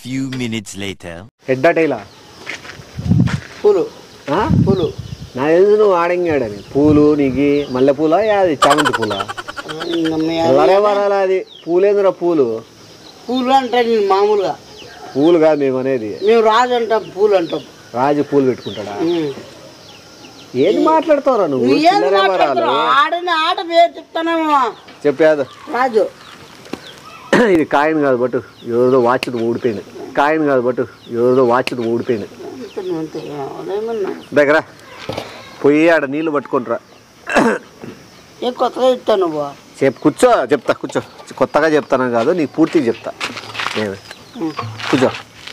few minutes later. Head టైలా పూలు ఆ? పూలు నా తెలుసు నువ్వు ఆడంగాడని పూలు నీకు మల్లె పూలా అది చామంతి పూలా ఇంకా మీ ఎల్లరే వరాలా అది పూలేందురా పూలు పూలు అంటే నేను మామూలుగా పూలు కాదు మేము అనేది మేము రాజు అంటాం పూలు అంటాం రాజు పూలు పెట్టుకుంటాడా ఉమ్. ఏది మాట్లాడతావురా నువ్వు నువ్వు ఏం చిల్లరే వరాలు మాట్లాడుతున్నావు? ఆడిన ఆట పేరు చెప్తానేమో చెప్పాదు రాజు ఇది కాయిన్ కాదు బట్టు ఏదో వాచ్ ఊడిపోయింది కాయిన్ కాదు బట్టు ఏదో వాచ్ ఊడిపోయింది అంతే నువ్వు అంతే అదేమన్నా దగ్గర పోయి ఆడ నీళ్ళు పట్టుకుంటారా ఏ కొత్తగా చెప్తాను నువ్వు చెప్పు కూర్చో చెప్తా కూర్చో కొత్తగా చెప్తాను కాదు నీకు పూర్తిగా చెప్తా ఏమి ఉమ్. కూర్చో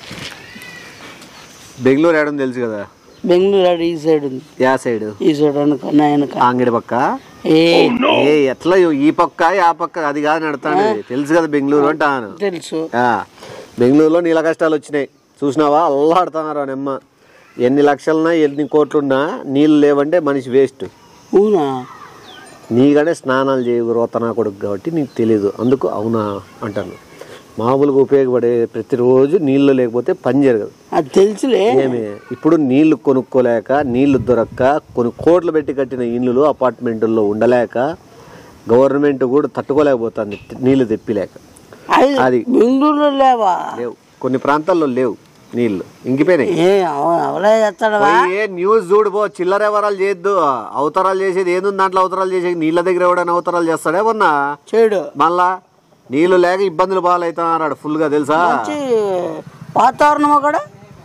బెంగళూరు ఏడని తెలుసు కదా బెంగళూరు ఆడ ఈ సైడ్ ఉంది యా సైడ్ ఈ సైడ్ అనుకో నాయనక ఆంగిడి పక్క ఏ ఏ ఎట్లా ఈ పక్క ఆ పక్క అది కాదు నడతాను తెలుసు కదా బెంగళూరు అంటాను తెలుసు ఆ, బెంగళూరులో నీళ్ళ కష్టాలు వచ్చినాయి చూసినావా అల్లాడుతున్నారు అమ్మ ఎన్ని లక్షలున్నా ఎన్ని కోట్లున్నా నీళ్ళు లేవంటే మనిషి వేస్ట్ అవునా నీగానే స్నానాలు చేయవు రోతనా కొడుకు కాబట్టి నీకు తెలీదు అందుకు అవునా అంటాను మామూలుగా ఉపయోగపడే ప్రతిరోజు నీళ్ళు లేకపోతే పని జరగదు అది తెలుసులే ఏమి ఇప్పుడు నీళ్లు కొనుక్కోలేక నీళ్లు దొరక్క కొన్ని కోట్లు పెట్టి కట్టిన ఇల్లులు అపార్ట్మెంటుల్లో ఉండలేక గవర్నమెంట్ కూడా తట్టుకోలేకపోతుంది నీళ్లు తెప్పిలేక అది అది. బెంగళూరులో లేవా లేవు కొన్ని ప్రాంతాల్లో లేవు నీళ్లు ఇంకిపోయినాయి ఏ అవ- అవలే చేస్తాడవా పోయి ఏ న్యూస్ చూడుపో చిల్లర ఎవరాలు చేయొద్దు అవతరాలు చేసేది ఏదుంది దాంట్లో అవతరాలు చేసేది నీళ్ళ దగ్గర ఎవడైనా అవతరాలు చేస్తాడే మొన్న చెడు మళ్ళా నీళ్లు లేక ఇబ్బందులు పాలవుతున్నాడు ఫుల్గా తెలుసా మంచి వాతావరణం అక్కడ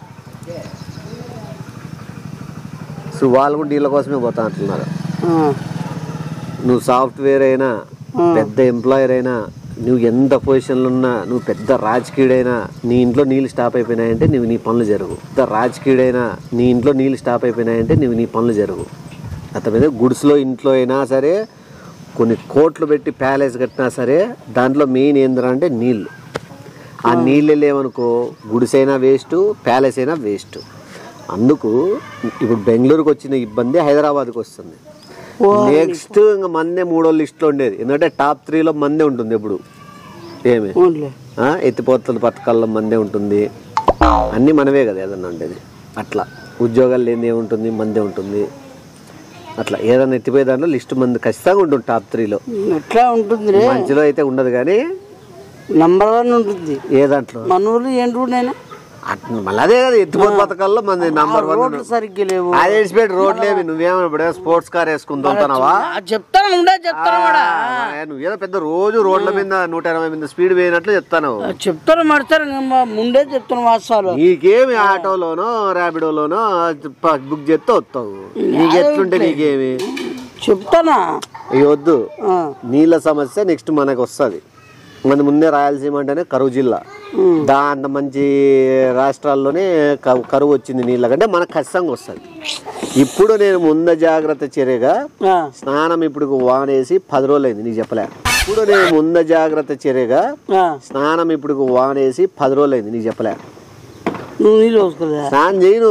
సో వాళ్ళు కూడా నీళ్ళ కోసమే పోతా అంటున్నారు ఆ, నువ్వు సాఫ్ట్వేర్ అయినా పెద్ద ఎంప్లాయర్ అయినా నువ్వు ఎంత పొజిషన్లో ఉన్నా నువ్వు పెద్ద రాజకీయుడైనా నీ ఇంట్లో నీళ్ళు స్టాప్ అయిపోయినాయంటే నువ్వు నీ పనులు జరుగు పెద్ద రాజకీయుడైనా నీ ఇంట్లో నీళ్ళు స్టాప్ అయిపోయినాయంటే నువ్వు నీ పనులు జరుగు అతని గుడిసెలో ఇంట్లో అయినా సరే కొన్ని కోట్లు పెట్టి ప్యాలెస్ కట్టినా సరే దాంట్లో మెయిన్ ఏందిరా అంటే నీళ్ళు ఆ నీళ్ళు లేవనుకో గుడిసైనా వేస్ట్ ప్యాలెస్ అయినా వేస్ట్ అందుకు ఇప్పుడు బెంగళూరుకి వచ్చిన ఇబ్బంది హైదరాబాద్కి వస్తుంది నెక్స్ట్ ఇంకా మందే మూడో లిస్ట్లో ఉండేది ఎందుకంటే టాప్ త్రీలో మందే ఉంటుంది ఎప్పుడు ఏమి అవునులే ఆ, ఎత్తిపోతల పథకాల్లో మందే ఉంటుంది అన్నీ మనవే కదా ఏదన్నా ఉండేది అట్లా ఉద్యోగాలు లేని ఏముంటుంది మందే ఉంటుంది అట్లా ఏదైనా ఎత్తిపోయే దాంట్లో లిస్ట్ మంది ఖచ్చితంగా ఉంటుంది టాప్ త్రీలో ఎట్లా ఉంటుంది రే మంచిలో అయితే ఉండదు కానీ నంబర్ వన్ ఉంటుంది ఏ దాంట్లో మన ఊళ్ళు ఏంటి నేను అట్- మళ్ళీ అదే కదా ఎత్తిపోత పథకాల్లో మంది నంబర్ వన్ రోడ్లు సరిగ్గా లేవు అది వేసిపెట్టి రోడ్లేవి నువ్వేమైనా ఇప్పుడు స్పోర్ట్స్ కార్ వేసుకుని తోలుతున్నావా ఆ, చెప్తాను ఉండే చెప్తాను కూడా ఆ, నువ్వేదో పెద్ద రోజు రోడ్ల మీద నూట ఎనభై మీద స్పీడ్ పోయినట్లు చెప్తాను ఆ, చెప్తాను మడతారు ముందే చెప్తాను వాస్తవాలు నీకేమి ఆటోలోనో ర్యాపిడోలోనో ప- బుక్ చేస్తే వస్తావు నీకు ఎట్లుంటే నీకేమి చెప్తానా ఇవి వద్దు ఆ, నీళ్ళ సమస్య నెక్స్ట్ మనకు వస్తుంది మన ముందే రాయలసీమ అంటేనే కరువు జిల్లా దాంట్లో మంచి రాష్ట్రాల్లోనే క- కరువు వచ్చింది నీళ్ళ కంటే మనకు ఖచ్చితంగా వస్తుంది ఇప్పుడు నేను ముంద జాగ్రత్త చర్యగా ఆ, స్నానం ఇప్పుడు వానేసి పది రోజులు అయింది నీకు చెప్పలే ఇప్పుడు నేను ముంద జాగ్రత్త చర్యగా ఆ, స్నానం ఇప్పుడు వానేసి పది రోజులు అయింది నీకు చెప్పలే నువ్వు నీళ్ళు పోసుకోలే స్నానం చేయను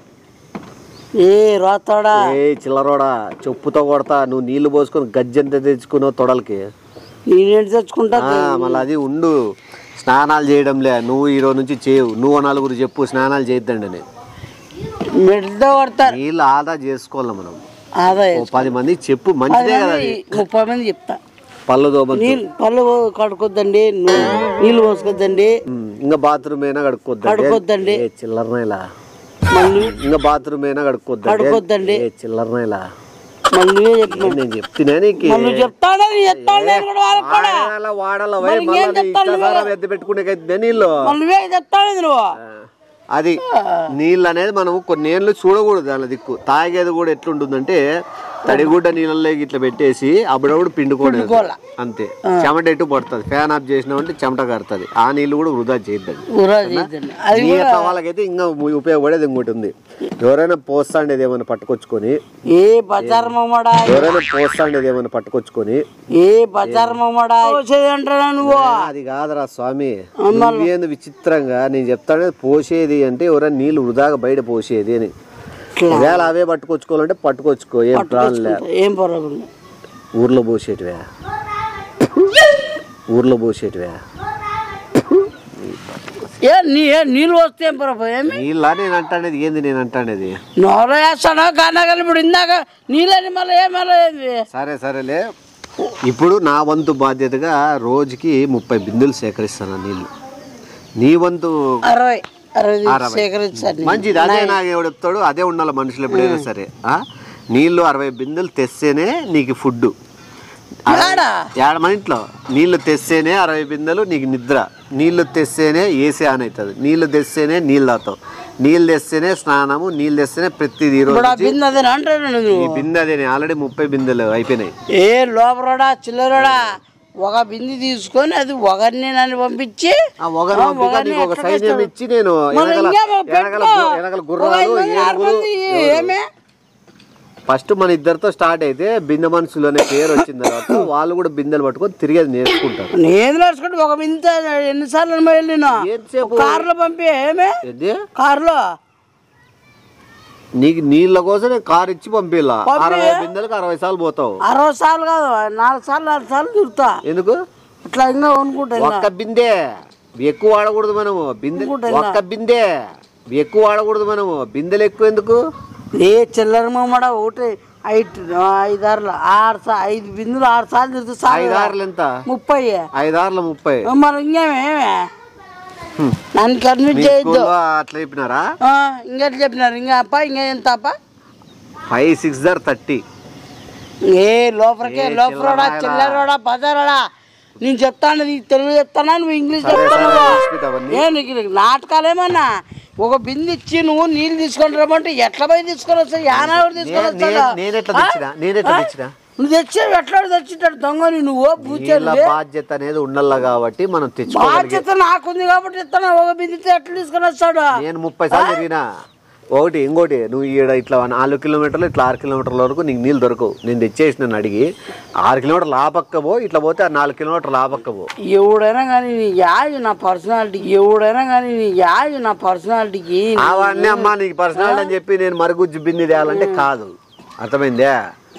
ఏ రాతాడా ఏ చిల్లరోడా చెప్పుతో కొడతా నువ్వు నీళ్లు పోసుకొని గజ్జంత తెచ్చుకున్నావు తొడలకి నేనేంటి తెచ్చుకుంటా ఆ, మళ్ళీ అది ఉండు స్నానాలు చేయడంలే నువ్వు ఈ రోజు నుంచి చేయవు నువ్వు నలుగురు చెప్పు స్నానాలు చేయొద్దండి అని మెడతో పడతారు నీళ్ళు ఆదా చేసుకోవాలి మనం ఆదాయం ఓ పది మంది చెప్పు మంచిదే కదా అది ముప్పై మంది చెప్తా పళ్ళు దోమలు నీళ్ళు పళ్ళు కడుక్కొద్దండి ను- నీళ్ళు పోసుకొద్దండి ఇంకా బాత్రూమ్ అయినా కడుక్కోద్దండి కడుక్కొద్దండి. ఏ చిల్లరనేలా మళ్ళీ ఇంకా బాత్రూమ్ అయినా కడుక్కోద్దండి కడుక్కొద్దండి. ఏ చిల్లరనేలా మళ్ళీ నువ్వే చెప్పు నేను చెప్తున్నా నీకు మళ్ళీ చెప్తాడా నేను చెప్తాను నేను కూడా వాళ్ళకి కూడా వాడాల వాడాల వై మరి ఇంకేం మళ్ళా నీ చెప్తాను ఇష్టాసారం ఎత్తి పెట్టుకునే నీళ్ళు మళ్ళీ నువ్వే చెప్తాడు నువ్వు అది నీళ్ళు అనేది మనం కొన్ని ఏళ్ళు చూడకూడదు దాని దిక్కు తాగేది కూడా ఎట్లుంటుందంటే తడిగుడ్డ నీళ్ళలో ఇట్లా పెట్టేసి అప్పుడప్పుడు పిండుకోలేదు పిండుకోవాల. అంతే చెమట ఎటు పడుతుంది ఫ్యాన్ ఆఫ్ చేసినామంటే చెమట కడుతుంది ఆ నీళ్ళు కూడా వృధా చేయద్దండి ఊరా చేయొద్దండి అది నీ అట్లా వాళ్ళకైతే ఇంకా ఉపయోగపడేది ఇంకోటి ఉంది ఎవరైనా పోస్తాండేది ఏమైనా పట్టుకొచ్చుకొని ఏ బజార్ మమ్మడా ఎవరైనా పోస్తాండేది ఏమైనా పట్టుకొచ్చుకొని ఏ బజార్ మమ్మడా అంటారా నువ్వు అది కాదురా స్వామి నువ్వేంది విచిత్రంగా నేను చెప్తానే పోసేది అంటే ఎవరైనా నీళ్ళు వృధాగా బయట పోసేది అని ఒకవేళ అవే పట్టుకొచ్చుకోవాలంటే పట్టుకొచ్చుకో ఏం ప్రాణం లే ఏం పర్వాలేదు ఊర్లో పోసేటివే ఊర్లో పోసేటివే ఏ నీ ఏ నీళ్ళు వస్తే ఏం ప్రభు ఏమి నీళ్ళ నేను అంటానేది ఏంది నేను అంటానేది నోరు వేస్తానో కానా కానీ ఇప్పుడు ఇందాక నీళ్ళని మళ్ళీ ఏమలా ఏంది సరే సరేలే ఇప్పుడు నా వంతు బాధ్యతగా రోజుకి ముప్పై బిందులు సేకరిస్తాను నీళ్ళు నీ వంతు అరవై అరవై అరవై. సేకరించండి మంచిది అదే నాకు ఎవడు చెప్తాడు అదే ఉండాలి మనుషులు ఎప్పుడైనా సరే ఆ? నీళ్ళు అరవై బిందెలు తెస్తేనే నీకు ఫుడ్ ఏడా ఏడ మన ఇంట్లో నీళ్లు తెస్తేనే అరవై బిందెలు నీకు నిద్ర నీళ్లు తెస్తేనే ఏసీ ఆన్ అవుతుంది నీళ్లు తెస్తేనే నీళ్ళు తాతావు నీళ్ళు తెస్తేనే స్నానము నీళ్ళు తెస్తేనే ప్రతిదీ ఈ రోజు ఇప్పుడు ఆ బిందె అదే అంటాడు ఈ నువ్వు బిందె అదే ఆల్రెడీ ముప్పై బిందెలు అయిపోయినాయి ఏ లోపలడా చిల్లరడా ఒక బింది తీసుకొని అది ఒకరిని నన్ను పంపించి ఆ ఒకరు ఆ, పంపిగా ఒకరిని నీకు ఒక ఎట్లా సైన్యం తెస్తాడు? ఇచ్చి నేను మరి వెనకాల ఇంకేమో వెనకాల పెట్టుకో. గు- వెనకాల ఒక గుర్రాలు ఐదు మంది, ఆరు ఏనుగులు మంది ఏమే ఫస్ట్ మన ఇద్దరితో స్టార్ట్ అయితే బిందె మనుషులు అనే పేరు వచ్చిన తర్వాత వాళ్ళు కూడా బిందెలు పట్టుకొని తిరిగేది నేర్చుకుంటారు నేను నడుచుకుంటే ఒక బిందె ఎన్నిసార్లు వెళ్ళినా ఎంతసేపు కారులో పంపి ఏమే ఏంది కారులో నీకు నీళ్ళ కోసం నేను కారు ఇచ్చి పంపిలా పంపి. అరవై బిందెలకు అరవై సార్లు పోతావు అరవై సార్లు కాదు నాలుగు సార్లు నాలుగు సార్లు తిరుగుతా ఎందుకు ఇట్లా ఇంకా అనుకుంటా ఇంకా. ఒక్క బిందె ఎక్కువ వాడకూడదు మనము బిందె ఇంకోటి ఒక్క బిందె ఎక్కువ వాడకూడదు మనము బిందెలు ఎక్కువ ఎందుకు ఏ చిల్లర మమ్మడ ఒకటి ఐదు ఐదారులు ఆరు సా ఐదు బిందులు ఆరు సార్లు తిరుగుతా సార్ ఐదారులు ఎంత ముప్పై ఐదారుల ముప్పై మరి ఇంకేమేమే నన్ను కన్విన్స్ మీ చేయొద్దు స్కూల్లో అట్లా చెప్పినారా ఆ, ఇంకెట్లా చెప్పినారు ఇంకా అప్ప ఇంకా ఎంత అప్ప ఫైవ్ సిక్స్ దర్ థర్టీ ఏ లోపలికే ఏ లోపలడా చిల్లరాయలా. చిల్లరడా బజారడా నేను చెప్తాను నీకు తెలుగు చెప్తానా నువ్వు ఇంగ్లీష్ సరే, చెప్తాను సరే, చూపిస్తా అవన్నీ. ఏ నీకు నీకు నాటకాలు ఏమన్నా ఒక బింది ఇచ్చి నువ్వు నీళ్ళు తీసుకొని రమ్మంటే ఎట్లా పోయి తీసుకొని వస్తావు యానాడు తీసుకొని నే- వస్తాడా నే- నేనెట్లా తెచ్చినా నేనెట్లా తెచ్చినా నువ్వు తెచ్చావు ఎట్లా తెచ్చిట్టాడు దొంగని నువ్వు నీళ్ళ పూచాలి బాధ్యత అనేది ఉండాలి కాబట్టి మనం తెచ్చుకోగలిగే బాధ్యత నాకుంది కాబట్టి ఇస్తాను ఒక బిందితే ఎట్లా తీసుకొని వస్తాడు నేను ముప్పై సార్లు తిరిగినా ఒకటి ఇంకోటి నువ్వు ఈడ ఇట్లా నాలుగు కిలోమీటర్లు ఇట్లా ఆరు కిలోమీటర్ల వరకు నీకు నీళ్ళు దొరకవు నేను తెచ్చేసి నన్ను అడిగి ఆరు కిలోమీటర్లు ఆపక్కబో ఇట్లా పోతే ఆ నాలుగు కిలోమీటర్లు ఆపక్కబో ఎవడైనా కానీ నీ యాజు నా పర్సనాలిటీకి ఎవడైనా కానీ నీ యాజు నా పర్సనాలిటీకి అవన్నీ అమ్మా నీకు పర్సనాలిటీ అని చెప్పి నేను మరుగుజ్జు బింది తేయాలంటే కాదు అర్థమైందే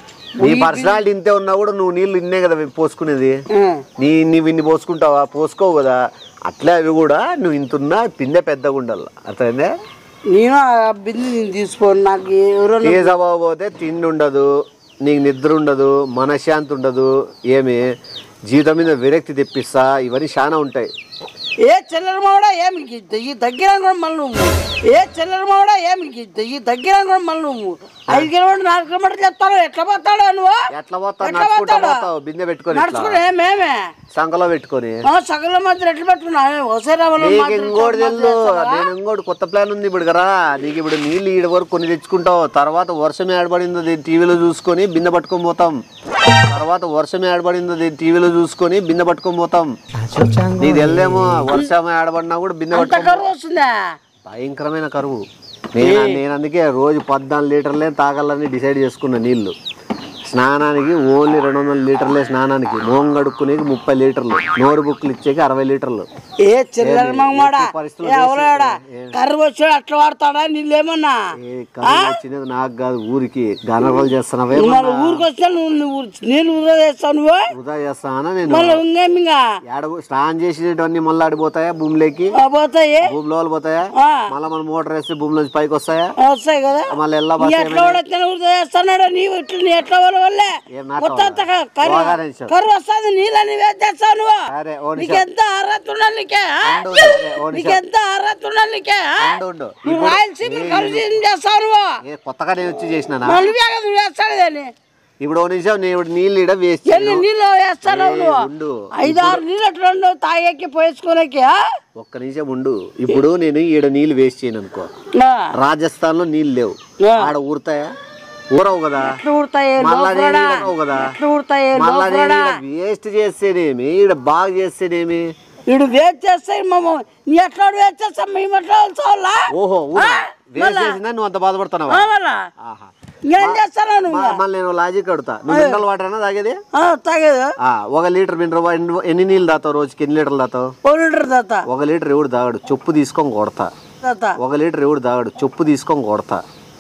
నీ పర్సనాలిటీ ఇంతే ఉన్నా కూడా నువ్వు నీళ్ళు ఇన్నే కదా పోసుకునేది నీ నువ్వు ఇన్ని పోసుకుంటావా పోసుకోవు కదా అట్లే అవి కూడా నువ్వు ఇంతున్నా పిందె పెద్దగా ఉండాలి అర్థమైందే నేను ఆ బింది నేను తీసుకోను నాకు ఎవరైనా ఏ సభ పోతే తిండి ఉండదు నీకు నిద్ర ఉండదు మనశ్శాంతి ఉండదు ఏమి జీవితం మీద విరక్తి తెప్పిస్తా ఇవన్నీ చాలా ఉంటాయి ఏ చిల్లర మావడా ఏమి ఈ దగ్గర కూడా మళ్ళీ నువ్వు ఏ చిల్లర మావడా ఏమి ఈ దగ్గర కూడా మళ్ళీ నువ్వు ఐదు కిలోమీటర్ నాలుగు కిలోమీటర్లు చెప్తాను ఎట్లా పోతాడు నువ్వు ఎట్లా పోతావు ఎట్లా నడుచుకుంటా పోతాడు? పోతావు బిందె పెట్టుకొని ఇట్లా నడుచుకుని ఏమేమే సంకలో పెట్టుకొని సగల మధ్య ఎట్లా పెట్టుకున్నా ఒకసారి నీకు ఇంకోటి తెలుసు నేను ఇంకోటి కొత్త ప్లాన్ ఉంది ఇప్పుడు కదా నీకు ఇప్పుడు నీళ్ళు ఈడ వరకు కొన్ని తెచ్చుకుంటావు తర్వాత వర్షం ఏడబడిందో దీన్ని టీవీలో చూసుకొని బిందె పట్టుకొని పోతాం తర్వాత వర్షం ఏడబడిందో దీన్ని టీవీలో చూసుకొని బిందె పట్టుకొని పోతాం నీకు తెల్లేమో వర్షం ఏడబడినా కూడా బిందె అంత పట్టుకొని కరువు వస్తుందా భయంకరమైన కరువు నేను నేను అందుకే రోజు పద్నాలుగు లీటర్లే తాగాలని డిసైడ్ చేసుకున్న నీళ్లు స్నానానికి ఓన్లీ రెండు వందల లీటర్లే స్నానానికి మోహం కడుక్కునేకి ముప్పై లీటర్లు నోరు బుక్కులు ఇచ్చేకి అరవై లీటర్లు ఏ చిల్లర మగమాడా ఎట్టి పరిస్థితుల్లో ఏ ఎవరాడా కరువు వచ్చాడు అట్లా వాడతాడా నీళ్ళేమన్నా ఏ కరువు వచ్చినది నాకు కాదు ఊరికి గనరలు చేస్తున్నావే మళ్ళీ ఊరికి వస్తే నువ్వు నువ్వు నీళ్ళు వృధా చేస్తావు నువ్వు వృధా చేస్తానా నేను మళ్ళీ ఇంకేం ఇంకా ఏడ స్నానం చేసేటవన్నీ మళ్ళీ ఆడిపోతాయా భూమిలోకి ఆ పోతాయి భూమి లోపల పోతాయా ఆ, మళ్ళీ మన మోటార్ వేస్తే భూమిలోంచి పైకి వస్తాయా వస్తాయి కదా మళ్ళీ ఎల్లా నీ ఎట్లా వాడొచ్చా వృధా చేస్తున్నాడు నీవు ఇట్లా నీ ఎట్లా వాళ్ళ వల్లే ఏం నాటకం మొత్తం అంతా క- కరువు బాగానే ఇచ్చావు. కరువు వస్తుంది నీళ్ళని వేచేస్తావు నువ్వు సరే ఓ నిమిషం. నీకెంత అర్హత ఉండాలి నీకే ఆ? ఉండు, ఉండు, సరే, ఓ నిమిషం. నీకెంత అర్హత ఉండాలి నీకే ఆ? ఉండు, ఉండు. నువ్వు రాయలసీమ కరువు చేస్తావు నువ్వు ఏ కొత్తగా నేను వచ్చి చేసినానా నువ్వే కదా నువ్వు వేస్తాడు దాన్ని ఇప్పుడు ఓ నిమిషం నేను ఇప్పుడు నీళ్ళు ఇడ వేస్ట్ ఎన్ని నీళ్ళు వేస్తావు ఏ, నువ్వు ఉండు. ఐదు ఆరు నీళ్ళు అట్లా ఉండవు తాగేకి పోయేసుకోనేకి ఆ? ఒక్క నిమిషం ఉండు ఇప్పుడు నేను ఈడ నీళ్ళు వేస్ట్ చేయను అనుకో ఆ, రాజస్థాన్ లో నీళ్ళు లేవు ఆ. ఆడ ఊరుతాయా ఊరవు కదా ఎట్లా ఊడతాయి మళ్ళా నేను లోపలడా? ఈడకవు కదా ఎట్లా ఊడతాయి మళ్ళా నేను లోపలడా? ఈడ వేస్ట్ చేస్తేనేమి ఈడ బాగా చేస్తేనేమి ఈడు వేస్ట్ చేస్తాయి మమ్మ నీ ఎట్లా వేస్ట్ చేస్తాం మేము ఎట్లా చావాలా ఓహో ఊరా. ఆ, వేస్ట్ మళ్ళా? చేసిందా నువ్వు అంత బాధపడుతున్నావా మళ్ళా ఆహా ఏం చేస్తాను నువ్వు మా- మళ్ళీ నేను లాజిక్ అడుగుతా నువ్వు మినరల్ వాటర్ అన్నా తాగేది ఆ, తాగేది ఆ, ఒక లీటర్ మినరల్ వా- ఎన్ని- ఎన్ని నీళ్ళు తాతావు రోజుకి ఎన్ని లీటర్లు తాతావు ఓ లీటర్ తాత ఒక లీటర్ ఎవడు తాగాడు చొప్పు తీసుకొని కొడతా తాత ఒక లీటర్ ఎవడు తాగాడు చొప్పు తీసుకొని కొడతా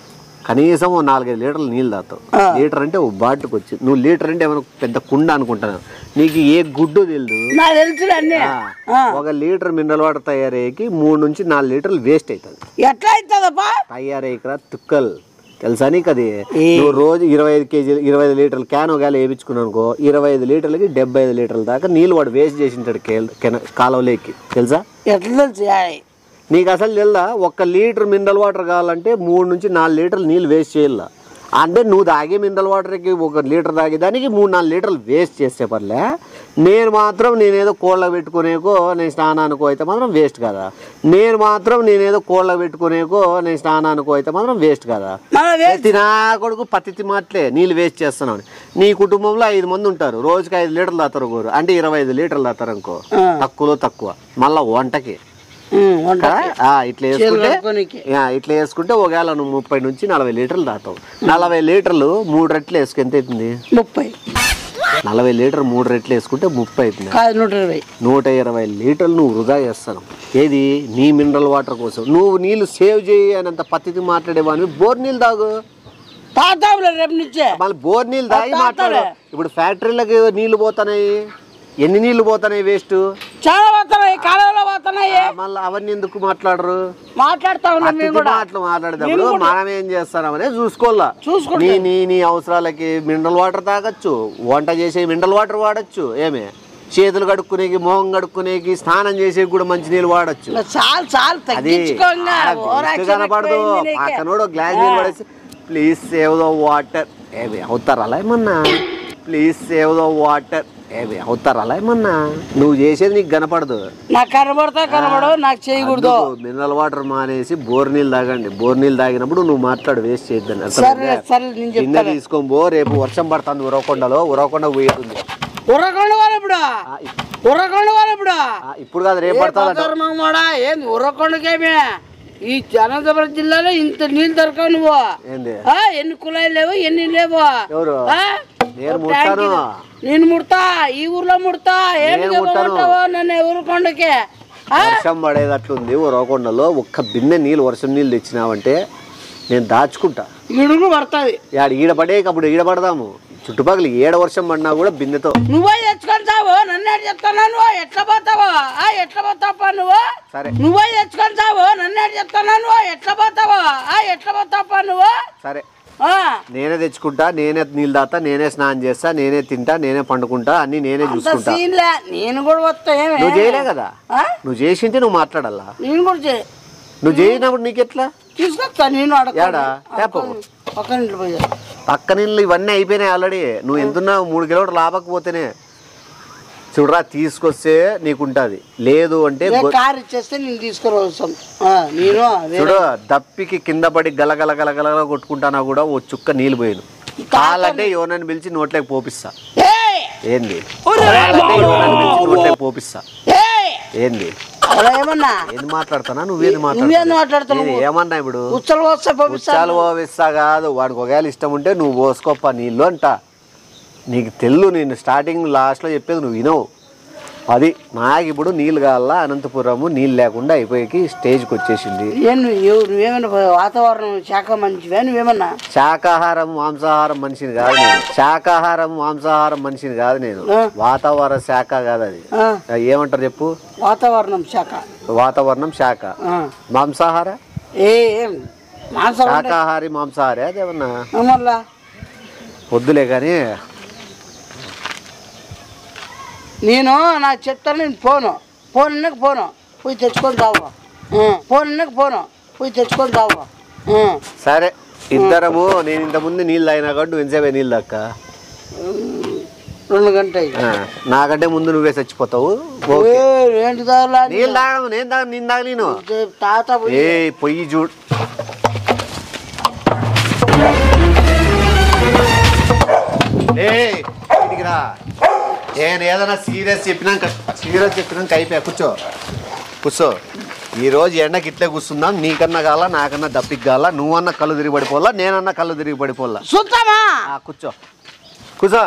కనీసం ఓ నాలుగైదు లీటర్లు నీళ్ళు తాగుతావు ఆ. లీటర్ అంటే ఓ బాటికి వచ్చి నువ్వు లీటర్ అంటే ఏమైనా పెద్ద కుండ అనుకుంటాను నీకు ఏ గుడ్డు తెలియదు నాకు తెలుసులే అన్నీ ఆ, ఆ. ఒక లీటర్ మినరల్ వాటర్ తయారయ్యేకి మూడు నుంచి నాలుగు లీటర్లు వేస్ట్ అవుతుంది ఎట్లా అవుతుందప్పా తయారయ్యకరా తుక్కల్ తెలుసా నీకు అది ఏ. నువ్వు రోజు ఇరవై ఐదు కేజీలు ఇరవై ఐదు లీటర్లు క్యాన్ ఒకవేళ వేయించుకున్నావు అనుకో ఇరవై ఐదు లీటర్లకి డెబ్బై ఐదు లీటర్ల దాకా నీళ్ళు వాడు వేస్ట్ చేసింటాడు కేల్ కెన కాలువలోకి తెలుసా ఎట్లా తెలుసు యాయ్. నీకు అసలు తెలుదా ఒక్క లీటర్ మినరల్ వాటర్ కావాలంటే మూడు నుంచి నాలుగు లీటర్లు నీళ్ళు వేస్ట్ చేయాల అంటే నువ్వు తాగే మినరల్ వాటర్కి ఒక లీటర్ తాగేదానికి మూడు నాలుగు లీటర్లు వేస్ట్ చేసే పర్లే నేను మాత్రం నేనేదో కోళ్ళ పెట్టుకునేకో నేను స్నానానికో అయితే మాత్రం వేస్ట్ కదా నేను మాత్రం నేనేదో కోళ్ళ పెట్టుకునేకో నేను స్నానానికో అయితే మాత్రం వేస్ట్ కదా మన వే- ప్రతి నా కొడుకు పత్తి మాటలే నీళ్ళు వేస్ట్ చేస్తున్నావు నీ కుటుంబంలో ఐదు మంది ఉంటారు రోజుకి ఐదు లీటర్లు తాతారు గోరు అంటే ఇరవై ఐదు లీటర్లు తాతారు అనుకో ఆ. తక్కువలో తక్కువ మళ్ళా వంటకి ఉమ్, వంట కదా? ఆ, ఇట్లా వేసుకుంటే కడుక్కోనీకి. ఆ, ఇట్లా వేసుకుంటే ఒకవేళ నువ్వు ముప్పై నుంచి నలభై లీటర్లు తాతావు నలభై లీటర్లు మూడు రెట్లు వేసుకు ఎంత అవుతుంది ముప్పై నలభై లీటర్ మూడు రెట్లు వేసుకుంటే ముప్పై అవుతుంది కాదు నూట ఇరవై నూట ఇరవై లీటర్లు నువ్వు వృధా చేస్తాను ఏది నీ మినరల్ వాటర్ కోసం నువ్వు నీళ్లు సేవ్ చేయి అనేంత పద్ధతి మాట్లాడేవాడివి బోర్ నీళ్ళు తాగు తాతాంలే రేపు నుంచే మళ్ళీ బోర్ నీళ్ళు తాగి తాగుతాలే. మాట్లాడు ఇప్పుడు ఫ్యాక్టరీలకు నీళ్లు పోతున్నాయి ఎన్ని నీళ్లు పోతున్నాయి వేస్ట్ చాలా పోతున్నాయి కాలంలో పోతున్నాయి మళ్ళీ అవన్నీ ఎందుకు మాట్లాడరు మాట్లాడుతా ఉన్నాం మేము అతిథి కూడా మాటలు మాట్లాడేటప్పుడు మనం ఏం చేస్తామనే చూసుకోవాలా చూసుకుంటాం. నీ నీ నీ అవసరాలకి మినరల్ వాటర్ తాగొచ్చు వంట చేసే మినరల్ వాటర్ వాడచ్చు ఏమే చేతులు కడుక్కునేకి మొహం కడుక్కునేకి స్నానం చేసేకి కూడా మంచి నీళ్ళు వాడచ్చు ఇలా చాలు చాలు అది తగ్గించుకోంగా ఆడ వేస్ట్ కనపడదు పక్కనోడు గ్లాస్ నీళ్ళు పడేసి ప్లీజ్ సేవ్ ద వాటర్ ఏమి అవుతారు అలా ఏమన్నా ప్లీజ్ సేవ్ ద వాటర్ ఏమి అవుతారు అలా ఏమన్నా నువ్వు చేసేది నీకు కనపడదు నాకు కనబడతా కనబడవు నాకు చేయకూడదు మినరల్ వాటర్ మానేసి బోర్ నీళ్ళు తాగండి బోర్ నీళ్ళు తాగినప్పుడు నువ్వు మాట్లాడు వేస్ట్ చేయొద్దని సరే అర్థమైందా? సరే నేను గిన్నె చెప్తాను తీసుకొని పో రేపు వర్షం పడుతుంది ఉరవకొండలో ఉరవకొండ పోయేస్తుంది ఉర్రకొండ వాళ్ళు ఇప్పుడు ఆ, ఇప్- ఉర్రకొండ వాళ్ళు ఇప్పుడు ఆ, ఇప్పుడు కాదు రేపు పడుతుంది కూడా ఏంది ఉర్రకొండకేమే ఈ అనంతపురం జిల్లాలో ఇంత నీళ్ళు దొరకవు నువ్వు ఏంది ఆ, ఎన్ని కుళాయిలు లేవు ఎన్ని లేవు ఎవరు ఆ? నేను ఒక ముడతాను. ట్యాంకీ- నేను ముడతా ఈ ఊర్లో ముడతా ఏమి నేను ముడతాను. చెప్పమంటావో నన్ను ఊరుకొండకి ఆ? వర్షం పడేది అట్లుంది ఉరవకొండలో ఒక్క బిన్నె నీళ్ళు వర్షం నీళ్ళు తెచ్చినావంటే నేను దాచుకుంటా ఇడుగు పడుతుంది యాడ ఈడ పడేక అప్పుడు ఈడ పడదాము చుట్టుపక్కల ఏడ వర్షం పడినా కూడా బిన్నెతో నువ్వే తెచ్చుకొని చావు నన్ను ఎట్లా చెప్తానా నువ్వు ఎట్లా పోతావో ఆ ఎట్లా పోతావా నువ్వు సరే నువ్వే తెచ్చుకొని చావు నన్ను ఎట్లా చెప్తానా నువ్వు ఎట్లా పోతావో ఆ ఎట్లా పోతావా నువ్వు సరే ఆ, నేనే తెచ్చుకుంటా నేనే నీళ్ళు తాతా నేనే స్నానం చేస్తా నేనే తింటా నేనే పండుకుంటా అన్ని నేనే అంత చూసుకుంటా సీన్లే నేను కూడా వస్తా ఏమే నువ్వు చేయలే కదా ఆ? నువ్వు చేసింటే నువ్వు మాట్లాడాలా నేను కూడా చే నువ్వు చేసినప్పుడు నీకెట్లా తీసుకొస్తా నేను ఏడా? తేపో. పక్కన ఇంట్లో పోయి పక్క నీళ్ళు ఇవన్నీ అయిపోయినాయి ఆల్రెడీ నువ్వు ఎంతున్నావు మూడు కిలోమీటర్లు లాభకపోతేనే చూడరా తీసుకొస్తే నీకుంటుంది లేదు అంటే ఏ గొ- కార్ ఇచ్చేస్తే నేను తీసుకుని వస్తాం ఆ, నేను వేరే- చూడు దప్పికి కింద పడి గలగల గలగల కొట్టుకుంటానా కూడా ఓ చుక్క నీళ్ళు పోయాను కావాలంటే ఎవరినైనా పిలిచి నోట్లోకి పోపిస్తా ఏయ్! ఏంది ఒరే! కావాలంటే ఎవరినైనా పిలిచి నోట్లోకి పోపిస్తా ఏయ్! ఏంది అలా ఏమన్నా ఏంది మాట్లాడుతానా నువ్వేది నువ్వేంది మాట్లాడుతున్నా మాట్లాడుతున్నావు ఏమన్నా ఇప్పుడు ఉచ్చలు వస్తే పంపిస్తా ఉచ్చాలు పోవిస్తా కాదు వాడికి ఒకవేళ ఇష్టం ఉంటే నువ్వు పోసుకోప్ప నీళ్ళు అంట నీకు తెల్లు నేను స్టార్టింగ్ లాస్ట్లో చెప్పేది నువ్వు వినవు అది నాకు ఇప్పుడు నీళ్ళు కావాలా అనంతపురము నీళ్ళు లేకుండా అయిపోయి స్టేజ్కి వచ్చేసింది ఏం నువ్వు ఎవ- నువ్వేమన్నా వాతావరణం శాఖ మంచివే నువ్వేమన్నా శాకాహారం మాంసాహారం మనిషిని కాదు నేను శాకాహారం మాంసాహారం మనిషిని కాదు నేను ఆ. వాతావరణ శాఖ కాదు అది ఆ, ఏమంటారు చెప్పు వాతావరణం శాఖ వాతావరణం శాఖ ఆ. మాంసాహార ఏ ఏం మాంసం అంటే- శాకాహారి మాంసాహారి అదేమన్నా ఆ, మళ్ళా వద్దులే కానీ నేను నాకు చెప్తాను నేను పోను ఫోన్ ఉన్నకు పోను పోయి తెచ్చుకొని తావు ఫోన్ ఉన్నకు పోను పోయి తెచ్చుకొని తావు సరే ఇద్దరము నేను ఇంతకుముందు నీళ్ళు తాగినా కాబట్టి నువ్వు ఎంతసేపు నీళ్ళు దక్క రెండు గంటలు నాకంటే ముందు నువ్వే చచ్చిపోతావు ఓకే. ఏంటి తాగలా నీళ్ళు తాగను నేను తాగను నేను తాగ నేను తాత పోయి ఏ పొయ్యి చూడు ఏ ఇదికి రా నేను ఏదైనా సీరియస్ చెప్పినాక సీరియస్ చెప్పినాక అయిపోయా కూర్చో కూర్చో ఈ రోజు ఎండకి ఇట్లే కూర్చుందాం నీకన్నా కాల నాకన్నా దప్పికి కాల నువ్వన్నా కళ్ళు తిరిగి పడిపోలా నేనన్నా కళ్ళు తిరిగి పడిపోలా చూద్దామా ఆ, కూర్చో కూర్చో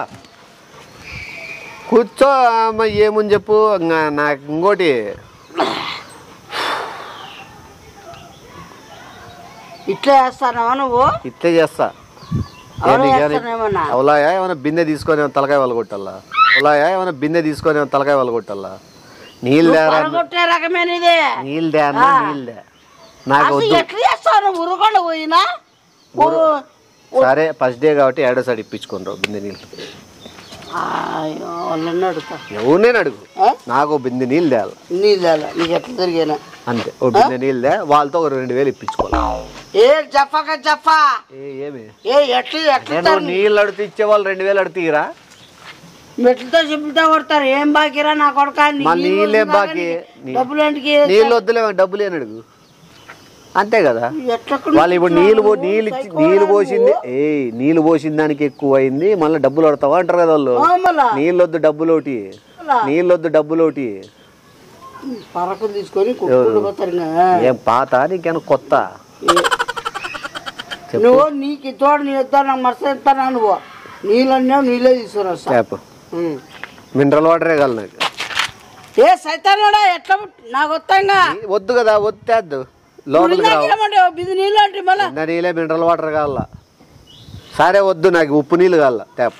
కూర్చో అమ్మ ఏముంది చెప్పు ఇంగా నాకు ఇంకోటి ఇట్లా చేస్తానవా నువ్వు ఇట్లే చేస్తా అవును ఏంది కానీ చేస్తానేమన్నా అవలాయా ఏమైనా బిందె తీసుకొని ఏమైనా తలకాయ వలగొట్టాలా అవలాయా ఏమైనా బిందె తీసుకొని ఏమైనా తలకాయ వలగొట్టాలా నీళ్ళు దేరా పడగొట్టే రకమేనిది నీళ్ళు దే అన్న నీళ్ళు దే నాకు అసలు వద్దు ఎట్లా చేస్తావు నువ్వు ఉరకుండా పోయినా ఊరు- సరే ఫస్ట్ డే కాబట్టి ఏడో సైడ్ ఇప్పించుకోనరు బిందె నీళ్ళు అయ్యో, వాళ్ళని అడుగుతా ఎవరినైనా అడుగు ఆ? నాకు ఓ బిందె నీళ్ళు తేయాలి నీళ్ళు తేలా. నీకు ఎట్లా జరిగినా అంతే ఓ బిందె నీళ్ళు దే వాళ్ళతో ఒక రెండు వేలు ఇప్పించుకోవాలి ఏ చెప్పక చెప్పా ఏ ఏమి ఏ ఎట్లా ఎట్లా నేను నీళ్ళు అడితే ఇచ్చే వాళ్ళు రెండు వేలు అడుగుతీరా మెట్లతో చెప్పులతో కొడతారు ఏం బాకీరా నా కొడక నీకు మళ్ళీ నీళ్ళు నీళ్ళేం వద్దు బాకీ? కానీ నీ- డబ్బులు ఏంటికి నీళ్ళు వద్దులే డబ్బులు అని అడుగు అంతే కదా ఎట్లా వాళ్ళు ఇప్పుడు నీళ్ళు పో నీళ్ళు ఇచ్చి నీళ్ళు పోసింది ఏ నీళ్ళు పోసిన దానికి ఎక్కువ అయింది మళ్ళీ డబ్బులు పడతావా అంటారు కదా వాళ్ళు మళ్ళా నీళ్ళు వద్దు డబ్బులు ఒకటి నీళ్ళు వద్దు డబ్బులు ఒకటి పరకులు తీసుకొని కుట్టుకుంటూ పోతారు ఇంకా. ఏం పాత నీకేనా కొత్త ఏ- నువ్వు నీకు తోడు నీ ఇద్దా నాకు మరస ఇస్తానా నువ్వు నీళ్ళు అన్నావు నీళ్ళే తీసుకురా సార్ ట్యాప్ మినరల్ వాటరే కాదు నాకు ఏ సైతానుడా ఎట్లా పుట్- నాకు వస్తాంగా ఈ వద్దు కదా వద్దు లోపలికి రావు ఏమంటే బిది నీళ్ళు అంటే మళ్ళా చిన్న నీళ్ళే మినరల్ వాటర్ కావాల సరే వద్దు నాకు ఉప్పు నీళ్ళు కావాల ట్యాప్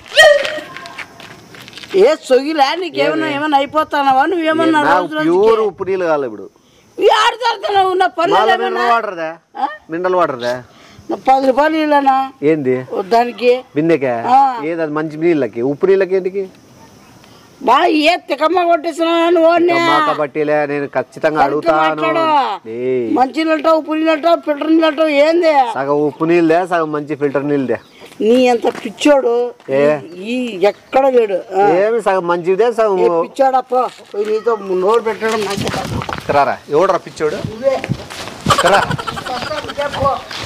ఏ సొగిలా నీకేమన్నా ఏమన్నా అయిపోతానావా నువ్వేమన్నా నాకు రోజు రోజు ప్యూర్ ఉప్పు నీళ్ళు కావాలి ఇప్పుడు ఈ ఆడతాడుతున్నావు ఉన్న పనులు మళ్ళీ ఏమన్నా మినరల్ వాటర్దే ఆ? మినరల్ వాటర్దే నా పది రూపాయలు నీళ్ళనా ఏంది దానికి బిందెకే ఆ. ఏది అది మంచి నీళ్ళకి ఉప్పు నీళ్ళకి ఏంటికి బాగా ఏ తికమ్మ కొట్టేసినావా నువ్వు అన్నీ? మాక బట్టిలే నేను ఖచ్చితంగా అడుగుతాను మాట్లాడు ఏయ్, మంచి నీళ్ళటో ఉప్పు నీళ్ళటో ఫిల్టర్ నీళ్ళటో ఏంది సగం ఉప్పు నీళ్ళదే సగం మంచి ఫిల్టర్ నీళ్ళదే నీ అంత పిచ్చోడు ఈ ఎక్కడ లేడు ఆ. ఏమి సగం మంచిదే సగం ఏ పిచ్చోడప్పో పోయి నీతో నోరు పెట్టడం నాకు రారా ఎవడు రప్పించాడు నువ్వే రా చెప్పు